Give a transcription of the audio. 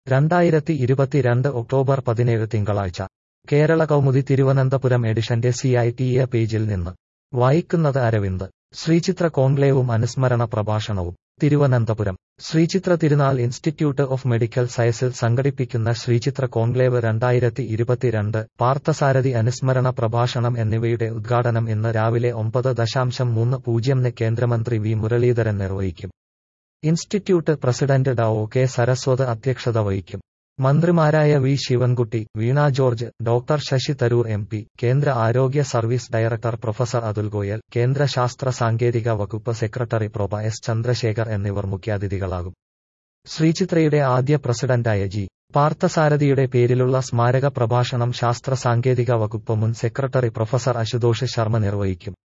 രണ്ടായിരത്തി ഇരുപത്തിരണ്ട് ഒക്ടോബർ പതിനേഴ് തിങ്കളാഴ്ച കേരള കൗമുദി തിരുവനന്തപുരം എഡിഷന്റെ സി ഐ ടി എ പേജിൽ നിന്ന് വായിക്കുന്നത് അരവിന്ദ് ശ്രീചിത്ര കോൺക്ലേവും അനുസ്മരണ പ്രഭാഷണവും തിരുവനന്തപുരം ശ്രീചിത്ര തിരുനാൾ ഇൻസ്റ്റിറ്റ്യൂട്ട് ഓഫ് മെഡിക്കൽ സയൻസിൽ സംഘടിപ്പിക്കുന്ന ശ്രീചിത്ര കോൺക്ലേവ് രണ്ടായിരത്തി ഇരുപത്തിരണ്ട് പാർത്ഥസാരഥി അനുസ്മരണ പ്രഭാഷണം എന്നിവയുടെ ഉദ്ഘാടനം ഇന്ന് രാവിലെ ഒമ്പത് ദശാംശം മൂന്ന് പൂജ്യംന് കേന്ദ്രമന്ത്രി വി മുരളീധരൻ നിർവഹിക്കും institute president Dr K Saraswat അധ്യക്ഷത വഹിക്കും മന്ത്രിമാരായ V Sivankutty Veena George doctor Shashi Tharoor M P കേന്ദ്ര ആരോഗ്യ service director professor Atul Goyal കേന്ദ്ര ശാസ്ത്ര സാങ്കേതിക വകുപ്പ് സെക്രട്ടറി പ്രൊബ എസ് ചന്ദ്രശേഖർ എന്നിവർ മുഖ്യാതിഥികളാകും ശ്രീചിത്രയുടെ ആദ്യ പ്രസിഡന്റായ ജി പാർത്ഥസാരഥിയുടെ പേരിലുള്ള സ്മാരക പ്രഭാഷണം ശാസ്ത്ര സാങ്കേതിക വകുപ്പ് മുൻ സെക്രട്ടറി പ്രൊഫസർ അശുതോഷ് ശർമ്മ നിർവഹിക്കും